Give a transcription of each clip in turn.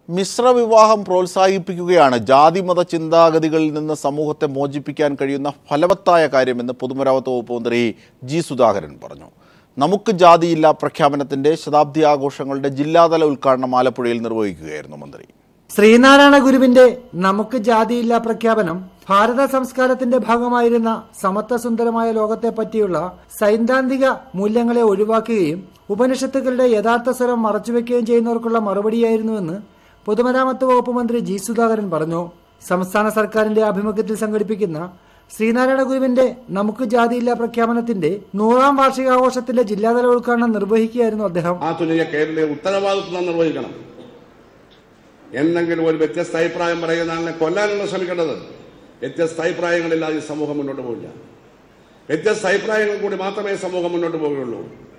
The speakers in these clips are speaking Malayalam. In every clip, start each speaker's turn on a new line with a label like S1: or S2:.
S1: മിശ്ര വിവാഹം പ്രോത്സാഹിപ്പിക്കുകയാണ് ജാതിമത ചിന്താഗതികളിൽ നിന്ന് സമൂഹത്തെ മോചിപ്പിക്കാൻ കഴിയുന്ന ഫലവത്തായ കാര്യമെന്ന് പൊതുമരാമത്ത് വകുപ്പ് മന്ത്രി ജി സുധാകരൻ പറഞ്ഞു നമുക്ക് ജാതിയില്ല പ്രഖ്യാപനത്തിന്റെ ശതാബ്ദി ആഘോഷങ്ങളുടെ ജില്ലാതല ഉദ്ഘാടനം ആലപ്പുഴയിൽ നിർവഹിക്കുകയായിരുന്നു മന്ത്രി
S2: ശ്രീനാരായണ ഗുരുവിന്റെ നമുക്ക് ജാതിയില്ല പ്രഖ്യാപനം ഭാരത സംസ്കാരത്തിന്റെ ഭാഗമായിരുന്ന സമത്വസുന്ദരമായ ലോകത്തെ പറ്റിയുള്ള സൈദ്ധാന്തിക മൂല്യങ്ങളെ ഒഴിവാക്കുകയും ഉപനിഷത്തുക്കളുടെ യഥാർത്ഥ സ്വരം മറച്ചുവെക്കുകയും ചെയ്യുന്നവർക്കുള്ള മറുപടിയായിരുന്നുവെന്ന് പൊതുമരാമത്ത് വകുപ്പ് മന്ത്രി ജി സുധാകരൻ പറഞ്ഞു സംസ്ഥാന സർക്കാരിന്റെ ആഭിമുഖ്യത്തിൽ സംഘടിപ്പിക്കുന്ന ശ്രീനാരായണ ഗുരുവിന്റെ നമുക്ക് ജാതിയില്ല പ്രഖ്യാപനത്തിന്റെ നൂറാം വാർഷികാഘോഷത്തിന്റെ ജില്ലാതല ഉദ്ഘാടനം നിർവഹിക്കുകയായിരുന്നു അദ്ദേഹം
S3: ആധുനിക കേരളീയ ഉത്തരവാദിത്വം നിർവഹിക്കണം എന്തെങ്കിലും ഒരു വ്യത്യസ്ത അഭിപ്രായം പറയുന്ന ആളിനെ കൊല്ലാനുള്ള ശ്രമിക്കേണ്ടത് വ്യത്യസ്ത അഭിപ്രായങ്ങളില്ലാതെ ഈ സമൂഹം മുന്നോട്ട് പോകില്ല വ്യത്യസ്ത അഭിപ്രായങ്ങൾ കൂടി മാത്രമേ സമൂഹം മുന്നോട്ട് പോവുകയുള്ളൂ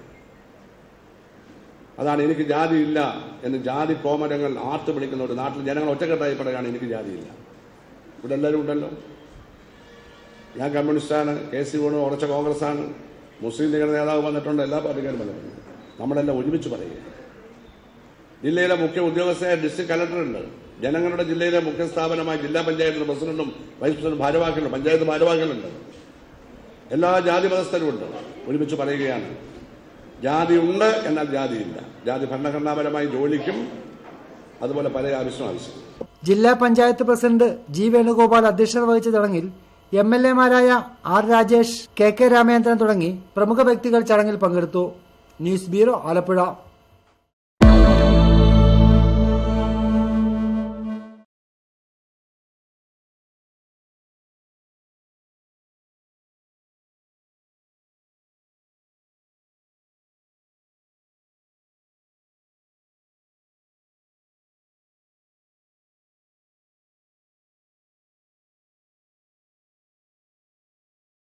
S3: അതാണ് എനിക്ക് ജാതിയില്ല എന്ന് ജാതി കോമരങ്ങൾ ആർത്ത് വിളിക്കുന്ന ഒരു നാട്ടിൽ ജനങ്ങൾ ഒറ്റക്കെട്ടായി പറയുകയാണ് എനിക്ക് ജാതിയില്ല ഇവിടെ എല്ലാവരും ഉണ്ടല്ലോ ഞാൻ കമ്മ്യൂണിസ്റ്റാണ് കെ സി വേണു ഉറച്ച കോൺഗ്രസ്സാണ് മുസ്ലിം ലീഗിന്റെ നേതാവ് വന്നിട്ടുണ്ട് എല്ലാ പാർട്ടിക്കാരും വന്നിട്ടുണ്ട് നമ്മളെല്ലാം ഒരുമിച്ച് പറയുക ജില്ലയിലെ മുഖ്യ ഉദ്യോഗസ്ഥയായ ഡിസ്ട്രിക്ട് കലക്ടറുണ്ട് ജനങ്ങളുടെ ജില്ലയിലെ മുഖ്യ സ്ഥാപനമായ ജില്ലാ പഞ്ചായത്തിന്റെ പ്രസിഡന്റും വൈസ് പ്രസിഡന്റ് ഭാരവാഹികളുണ്ട് പഞ്ചായത്ത് ഭാരവാഹികളുണ്ട് എല്ലാ ജാതി മതസ്ഥരും ഉണ്ട് ഒരുമിച്ച് പറയുകയാണ് ജാതി ഉണ്ട് എന്നാൽ ജാതിയില്ല ജാതി ഭരണഘടനാപരമായി ജോലിക്കും അതുപോലെ പല ആവശ്യം ആവശ്യം
S2: ജില്ലാ പഞ്ചായത്ത് പ്രസിഡന്റ് ജി വേണുഗോപാൽ അധ്യക്ഷത വഹിച്ച ചടങ്ങിൽ എം എൽ എമാരായ R Rajesh K K Ramendran തുടങ്ങി പ്രമുഖ വ്യക്തികൾ ചടങ്ങിൽ പങ്കെടുത്തു ന്യൂസ് ബ്യൂറോ ആലപ്പുഴ